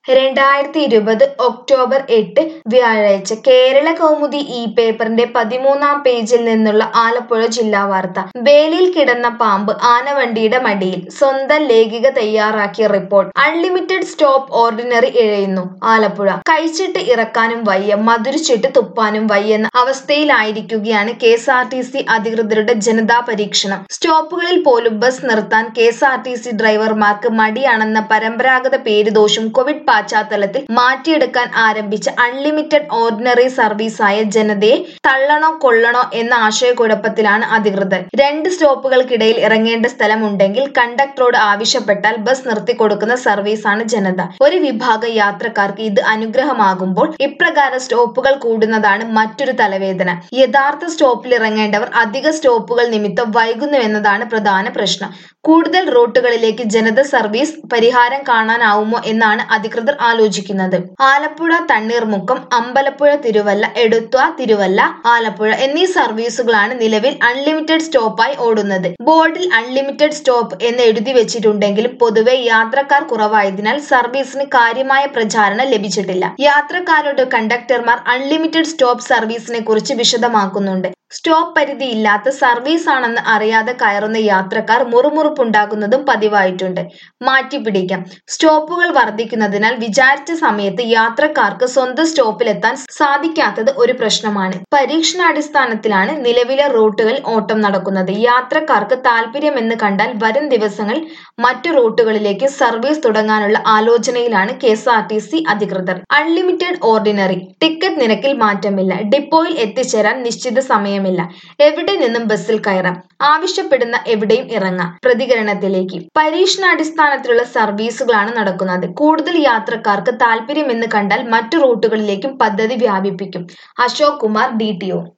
രണ്ടായിരത്തി ഇരുപത് ഒക്ടോബർ എട്ട് വ്യാഴാഴ്ച കേരള കൗമുദി ഈ പേപ്പറിന്റെ പതിമൂന്നാം പേജിൽ നിന്നുള്ള ആലപ്പുഴ ജില്ലാ വാർത്ത വേലിയിൽ കിടന്ന പാമ്പ് ആനവണ്ടിയുടെ മടിയിൽ സ്വന്തം ലേഖിക തയ്യാറാക്കിയ റിപ്പോർട്ട് അൺലിമിറ്റഡ് സ്റ്റോപ്പ് ഓർഡിനറി ഇഴയുന്നു ആലപ്പുഴ കഴിച്ചിട്ട് ഇറക്കാനും വയ്യ മധുരിച്ചിട്ട് തുപ്പാനും വയ്യെന്ന അവസ്ഥയിലായിരിക്കുകയാണ് K S R T C അധികൃതരുടെ ജനതാ പരീക്ഷണം സ്റ്റോപ്പുകളിൽ പോലും ബസ് നിർത്താൻ K S R T C ഡ്രൈവർമാർക്ക് മടിയാണെന്ന പരമ്പരാഗത പേരുദോഷും കോവിഡ് പശ്ചാത്തലത്തിൽ മാറ്റിയെടുക്കാൻ ആരംഭിച്ച അൺലിമിറ്റഡ് ഓർഡിനറി സർവീസായ ജനതയെ തള്ളണോ കൊള്ളണോ എന്ന ആശയക്കുഴപ്പത്തിലാണ് അധികൃതർ രണ്ട് സ്റ്റോപ്പുകൾക്കിടയിൽ ഇറങ്ങേണ്ട സ്ഥലമുണ്ടെങ്കിൽ കണ്ടക്ടറോട് ആവശ്യപ്പെട്ടാൽ ബസ് നിർത്തിക്കൊടുക്കുന്ന സർവീസാണ് ജനത ഒരു വിഭാഗം യാത്രക്കാർക്ക് ഇത് അനുഗ്രഹമാകുമ്പോൾ ഇപ്രകാരം സ്റ്റോപ്പുകൾ കൂടുന്നതാണ് മറ്റൊരു തലവേദന യഥാർത്ഥ സ്റ്റോപ്പിൽ ഇറങ്ങേണ്ടവർ അധിക സ്റ്റോപ്പുകൾ നിമിത്തം വൈകുന്നുവെന്നതാണ് പ്രധാന പ്രശ്നം കൂടുതൽ റൂട്ടുകളിലേക്ക് ജനത സർവീസ് പരിഹാരം കാണാനാവുമോ എന്നാണ് അധികൃതർ ആലോചിക്കുന്നത് ആലപ്പുഴ തണ്ണീർമുക്കം അമ്പലപ്പുഴ തിരുവല്ല എടുത്വ തിരുവല്ല ആലപ്പുഴ എന്നീ സർവീസുകളാണ് നിലവിൽ അൺലിമിറ്റഡ് സ്റ്റോപ്പായി ഓടുന്നത് ബോർഡിൽ അൺലിമിറ്റഡ് സ്റ്റോപ്പ് എന്ന് എഴുതി വെച്ചിട്ടുണ്ടെങ്കിലും പൊതുവെ യാത്രക്കാർ കുറവായതിനാൽ സർവീസിന് കാര്യമായ പ്രചാരണം ലഭിച്ചിട്ടില്ല യാത്രക്കാരോട് കണ്ടക്ടർമാർ അൺലിമിറ്റഡ് സ്റ്റോപ്പ് സർവീസിനെ കുറിച്ച് വിശദമാക്കുന്നുണ്ട് സ്റ്റോപ്പ് പരിധി ഇല്ലാത്ത സർവീസ് ആണെന്ന് അറിയാതെ കയറുന്ന യാത്രക്കാർ മുറുമുറുപ്പുണ്ടാകുന്നതും പതിവായിട്ടുണ്ട് മാറ്റിപ്പിടിക്കാം സ്റ്റോപ്പുകൾ വർദ്ധിക്കുന്നതിനാൽ വിചാരിച്ച സമയത്ത് യാത്രക്കാർക്ക് സ്വന്തം സ്റ്റോപ്പിലെത്താൻ സാധിക്കാത്തത് ഒരു പ്രശ്നമാണ് പരീക്ഷണാടിസ്ഥാനത്തിലാണ് നിലവിലെ റൂട്ടുകളിൽ ഓട്ടം നടക്കുന്നത് യാത്രക്കാർക്ക് താല്പര്യമെന്ന് കണ്ടാൽ വരും ദിവസങ്ങളിൽ മറ്റു റൂട്ടുകളിലേക്ക് സർവീസ് തുടങ്ങാനുള്ള ആലോചനയിലാണ് K S R T C അധികൃതർ അൺലിമിറ്റഡ് ഓർഡിനറി ടിക്കറ്റ് നിരക്കിൽ മാറ്റമില്ല ഡിപ്പോയിൽ എത്തിച്ചേരാൻ നിശ്ചിത സമയമില്ല എവിടെ നിന്നും ബസ്സിൽ കയറാം ആവശ്യപ്പെടുന്ന എവിടെയും ഇറങ്ങാം പ്രതികരണത്തിലേക്ക് പരീക്ഷണാടിസ്ഥാനത്തിലുള്ള സർവീസുകളാണ് നടക്കുന്നത് കൂടുതൽ യാത്രക്കാർക്ക് താല്പര്യമെന്ന് കണ്ടാൽ മറ്റു റൂട്ടുകളിലേക്കും പദ്ധതി വ്യാപിപ്പിക്കും Ashok Kumar D T O